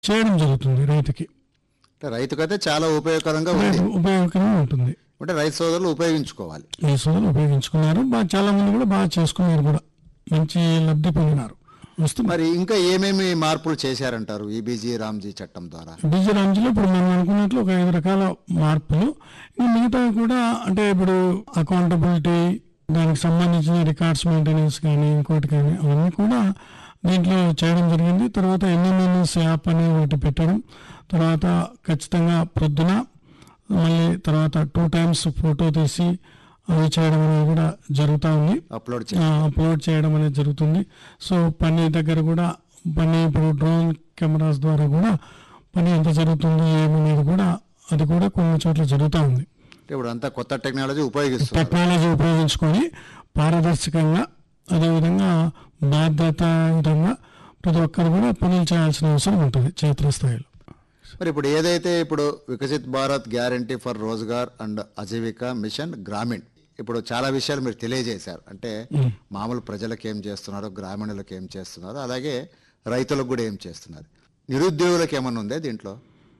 చేయడం జరుగుతుంది రైతుకి అంటే రైతుకైతే చాలా ఉపయోగకరంగా ఉంది రైతు ఉపయోగకరంగా ఉంటుంది అంటే రైతు సోదరులు ఉపయోగించుకోవాలి ఈ సోదరులు ఉపయోగించుకున్నారు బాగా చాలా మంది కూడా బాగా చేసుకున్నారు కూడా మంచి లబ్ధి పొందినారు వస్తుంది మరి ఇంకా ఏమేమి మార్పులు చేశారంటారు ఈబీజీ రామ్జీ చట్టం ద్వారా డీజీ రామ్జీలో ఇప్పుడు మనం అనుకున్నట్లు ఒక ఐదు రకాల మార్పులు ఇంకా మిగతా కూడా అంటే ఇప్పుడు అకౌంటబిలిటీ దానికి సంబంధించిన రికార్డ్స్ మెయింటెనెన్స్ కానీ ఇంకోటి కానీ అవన్నీ కూడా దీంట్లో చేయడం జరిగింది తర్వాత ఎన్ఎంఎన్ఎస్ యాప్ అనే ఒకటి పెట్టడం తర్వాత ఖచ్చితంగా ప్రొద్దున మళ్ళీ తర్వాత టూ టైమ్స్ ఫోటో తీసి అవి చేయడం అనేది కూడా జరుగుతూ ఉంది అప్లోడ్ ఆ, అప్లోడ్ చేయడం అనేది జరుగుతుంది సో పని దగ్గర కూడా పని ఇప్పుడు డ్రోన్ కెమెరాస్ ద్వారా కూడా పని ఎంత జరుగుతుంది ఏమనేది కూడా అది కూడా కొన్ని చోట్ల జరుగుతూ ఉంది అంటే ఇప్పుడు అంతా కొత్త టెక్నాలజీ ఉపయోగిస్తున్నారు టెక్నాలజీ ఉపయోగించుకొని పారదర్శకంగా అదేవిధంగా బాధ్యతాయుతంగా ప్రతి ఒక్కరు కూడా పనులు చేయాల్సిన అవసరం ఉంటుంది క్షేత్రస్థాయిలో మరి ఇప్పుడు ఏదైతే ఇప్పుడు Viksit Bharat guarantee for Rozgar and Ajeevika mission Gramin ఇప్పుడు చాలా విషయాలు మీరు తెలియజేశారు అంటే మామూలు ప్రజలకు ఏం చేస్తున్నారు గ్రామీణులకు ఏం చేస్తున్నారు అలాగే రైతులకు కూడా ఏం చేస్తున్నారు నిరుద్యోగులకు ఏమన్నా ఉందే దీంట్లో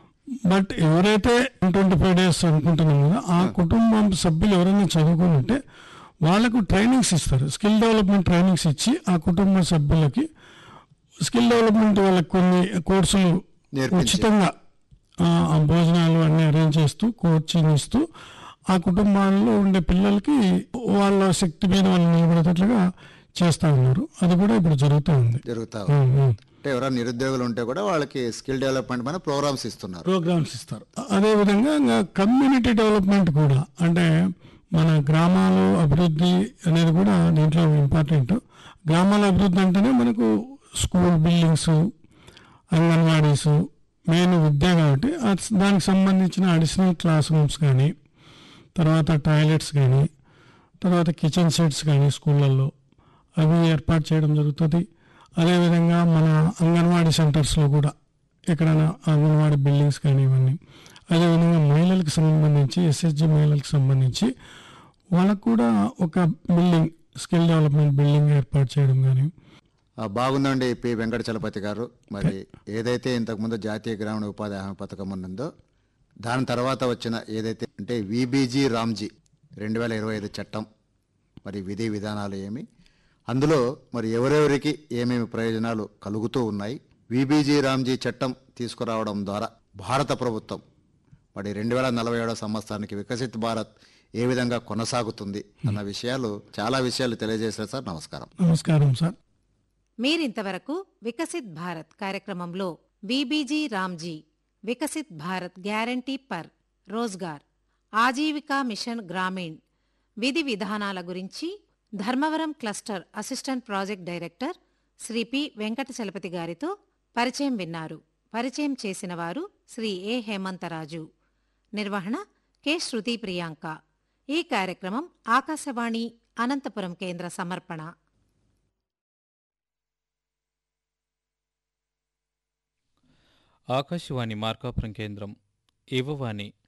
బట్ ఎవరైతే ట్వంటీ ఫైవ్ డేస్ అనుకుంటున్నాం కదా ఆ కుటుంబం సభ్యులు ఎవరైనా చదువుకుని ఉంటే వాళ్ళకు ట్రైనింగ్స్ ఇస్తారు స్కిల్ డెవలప్మెంట్ ట్రైనింగ్స్ ఇచ్చి ఆ కుటుంబ సభ్యులకి స్కిల్ డెవలప్మెంట్ వాళ్ళకి కొన్ని కోర్సులు నేర్పించి. ఉచితంగా ఆ, ఆ భోజనాలు అన్ని అరేంజ్ చేస్తూ కోచింగ్ ఇస్తూ ఆ కుటుంబాల్లో ఉండే పిల్లలకి వాళ్ళ శక్తి మీద వాళ్ళు నిలబడేటట్లుగా చేస్తూ ఉన్నారు అది కూడా ఇప్పుడు జరుగుతూ ఉంది జరుగుతా ఉంది. ఉమ్, ఉమ్. అంటే ఎవరైనా నిరుద్యోగులు ఉంటే కూడా వాళ్ళకి స్కిల్ డెవలప్మెంట్ పైన ప్రోగ్రామ్స్ ఇస్తున్నారు ప్రోగ్రామ్స్ ఇస్తారు అదేవిధంగా ఇంకా కమ్యూనిటీ డెవలప్మెంట్ కూడా అంటే మన గ్రామాలు అభివృద్ధి అనేది కూడా దీంట్లో ఇంపార్టెంట్ గ్రామాల అభివృద్ధి అంటేనే మనకు స్కూల్ బిల్డింగ్స్ అంగన్వాడీస్ మెయిన్ విద్య కాబట్టి ఆ- దానికి సంబంధించిన అడిషనల్ క్లాస్ రూమ్స్ కానీ తర్వాత టాయిలెట్స్ కానీ తర్వాత కిచెన్ సెట్స్ కానీ స్కూళ్ళల్లో అవి ఏర్పాటు చేయడం జరుగుతుంది అదేవిధంగా మన అంగన్వాడీ సెంటర్స్లో కూడా ఎక్కడైనా అంగన్వాడీ బిల్డింగ్స్ కానీ ఇవన్నీ అదేవిధంగా మహిళలకు సంబంధించి ఎస్ఎస్జి మహిళలకు సంబంధించి వాళ్ళకు కూడా ఒక బిల్డింగ్ స్కిల్ డెవలప్మెంట్ బిల్డింగ్ ఏర్పాటు చేయడం కానీ ఆ, బాగుందండి పి వెంకట చలపతి గారు మరి ఏదైతే ఇంతకుముందు జాతీయ గ్రామీణ ఉపాధి హామీ పథకం ఉన్నదో దాని తర్వాత వచ్చిన ఏదైతే అంటే విబీజీ రామ్జీ రెండు వేల ఇరవై ఐదు చట్టం మరి విధి విధానాలు ఏమి అందులో మరి ఎవరెవరికి ఏమేమి ప్రయోజనాలు కలుగుతూ ఉన్నాయి విబీజీ రామ్జీ చట్టం తీసుకురావడం ద్వారా భారత ప్రభుత్వం మరి రెండు వేల నలభై ఏడో సంవత్సరానికి వికసిత్ భారత్ ఏ విధంగా కొనసాగుతుంది అన్న విషయాలు చాలా విషయాలు తెలియజేశారు సార్ నమస్కారం నమస్కారం సార్ మీరింతవరకు వికసిత్ భారత్ కార్యక్రమంలో VBG Ramji Viksit Bharat guarantee for Rozgar Ajeevika mission Gramin విధి విధానాల గురించి Dharmavaram cluster assistant project director Shri P Venkata Chalapathi గారితో పరిచయం విన్నారు పరిచయం చేసిన వారు శ్రీ ఏ హేమంతరాజు నిర్వహణ కె శృతి ప్రియాంక ఈ కార్యక్రమం ఆకాశవాణి అనంతపురం కేంద్ర సమర్పణ ఆకాశవాణి మార్కాపురం కేంద్రం ఇవ్వవాణి